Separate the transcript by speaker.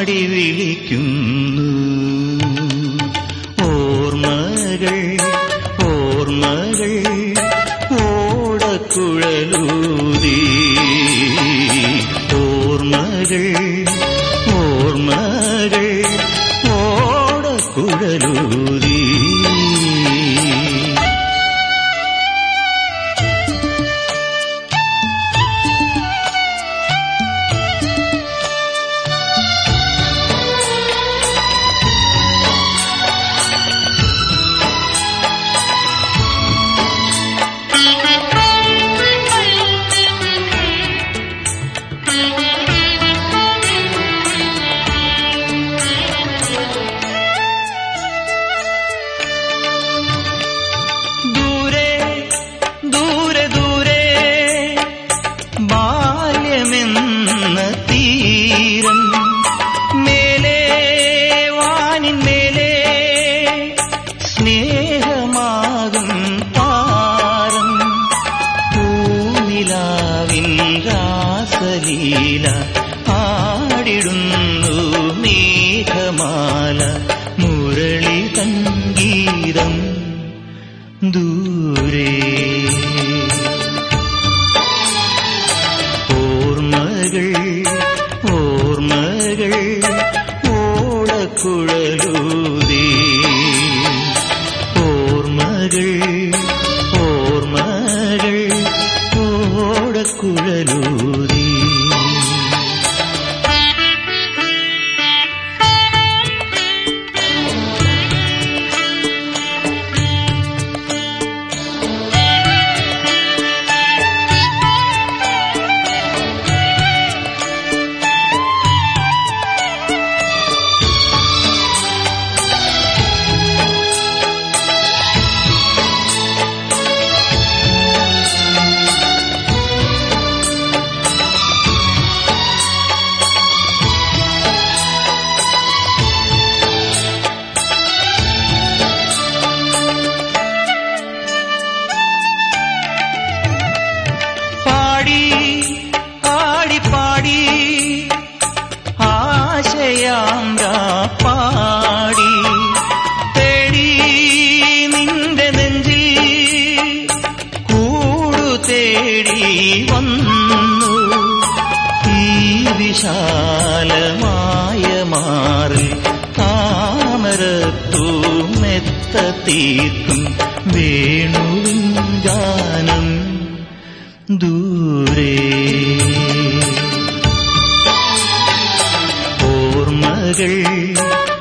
Speaker 1: പാടി വിളിക്കുന്നു ഓർമ്മകൾ ഓർമ്മകൾ ഓടക്കുഴലൂതി ഓർമ്മകൾ ഓർമ്മകൾ ഓടക്കുഴലൂതി ദൂരെ ദൂരെ ദൂരെ ബാല്യമെന്ന തീരം മേലെ വാനിൻ മേലെ സ്നേഹമാകും താരം പൂനിലാവിൻ രാസലീല ആടിടുന്നു മേഘമാല മുരളി സംഗീതം ദൂരെ ഓർമ്മകൾ ഓർമ്മകൾ ഓടക്കുഴലൂതി ഓർമ്മകൾ ഓർമ്മകൾ ഓടക്കുഴലൂതി പാടി ആടി പാടി ആശയാന്ത പാടി തേടി നിന്റെ നെഞ്ചിൽ കൂടു തേടി വന്നു ഈ വിശാലമായ മാറിൽ താമരത്തു മെത്ത തീർക്കും വേണുവിൻ ഗാനം ദൂരെ ഓർമ്മകൾ